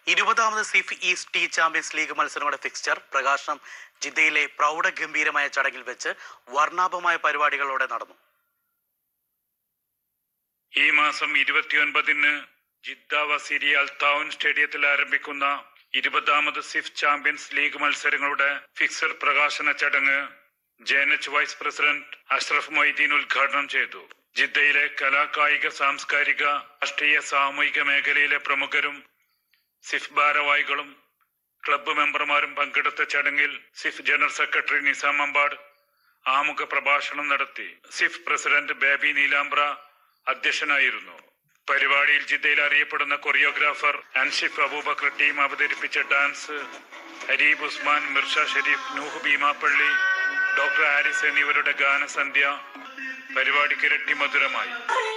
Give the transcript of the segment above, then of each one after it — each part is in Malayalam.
ഇരുപതാമത് SIF Eastea champions league മത്സരങ്ങളുടെ ഫിക്സ്ചർ പ്രകാശനം ജിദ്ദയിലെ പ്രൗഢഗംഭീരമായ ചടങ്ങിൽ വെച്ച് വർണ്ണാഭമായ പരിപാടികളോടെ നടന്നു ഈ മാസം ഇരുപത്തിയൊൻപതിന് ജിദ്ദ വസീരി അൽത്താവുൻ സ്റ്റേഡിയത്തിൽ ആരംഭിക്കുന്ന ഇരുപതാമത് സിഫ് ചാമ്പ്യൻസ് ലീഗ് മത്സരങ്ങളുടെ ഫിക്സർ പ്രകാശന ചടങ്ങ് J N H vice president Ashraf Moideen ഉദ്ഘാടനം ചെയ്തു ജിദ്ദയിലെ കലാ കായിക സാംസ്കാരിക രാഷ്ട്രീയ സാമൂഹിക മേഖലയിലെ പ്രമുഖരും സിഫ് ഭാരവാഹികളും ക്ലബ്ബ് മെമ്പർമാരും പങ്കെടുത്ത ചടങ്ങിൽ SIF general secretary Nizam Ambad ആമുഖ പ്രഭാഷണം നടത്തി സിഫ് പ്രസിഡന്റ് ബേബി നീലാംബ്ര അധ്യക്ഷനായിരുന്നു പരിപാടിയിൽ ജിദ്ദയിൽ അറിയപ്പെടുന്ന കൊറിയോഗ്രാഫർ അൻഷിഫ് അബൂബക്കർ ടീം അവതരിപ്പിച്ച ഡാൻസ് ഹരീബ് ഉസ്മാൻ മിർഷ ഷെരീഫ് നൂഹ് ഭീമാപ്പള്ളി ഡോക്ടർ ഹാരിസ് എന്നിവരുടെ ഗാനസന്ധ്യ പരിപാടിക്ക് ഇരട്ടി മധുരമായി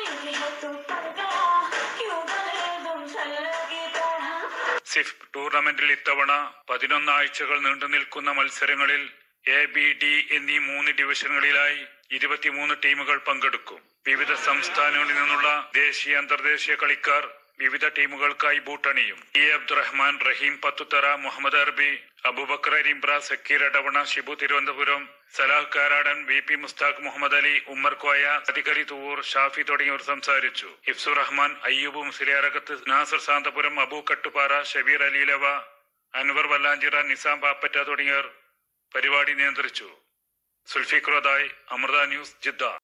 സിഫ് ടൂർണമെന്റിൽ ഇത്തവണ പതിനൊന്ന് ആഴ്ചകൾ നീണ്ടു നിൽക്കുന്ന മത്സരങ്ങളിൽ എ ബി ഡി എന്നീ മൂന്ന് ഡിവിഷനുകളിലായി ഇരുപത്തിമൂന്ന് ടീമുകൾ പങ്കെടുക്കും വിവിധ സംസ്ഥാനങ്ങളിൽ നിന്നുള്ള ദേശീയ അന്തർദേശീയ കളിക്കാർ വിവിധ ടീമുകൾക്കായി ബൂട്ടണിയും E Abdurahman Raheem Pathuthara Muhammad Arabi Abubakar Arimbra Zakir Adavana Shibu Thiruvananthapuram Salah Karadan V P Mushtaq Muhammad Ali Ummer Koya Adhikari Thuvvur Shafi തുടങ്ങിയവർ സംസാരിച്ചു ഇഫ്സു റഹ്മാൻ അയ്യൂബ് മുസ്ലിയാറകത്ത് നാസർ സാന്തപുരം അബു കട്ടുപാറ ഷബീർ അലീലവ അൻവർ വല്ലാഞ്ചിറ നിസാം പാപ്പറ്റ തുടങ്ങിയവർ പരിപാടി നിയന്ത്രിച്ചു സുൽഫിഖ്രോദായ് അമൃത ന്യൂസ് ജിദ്ദ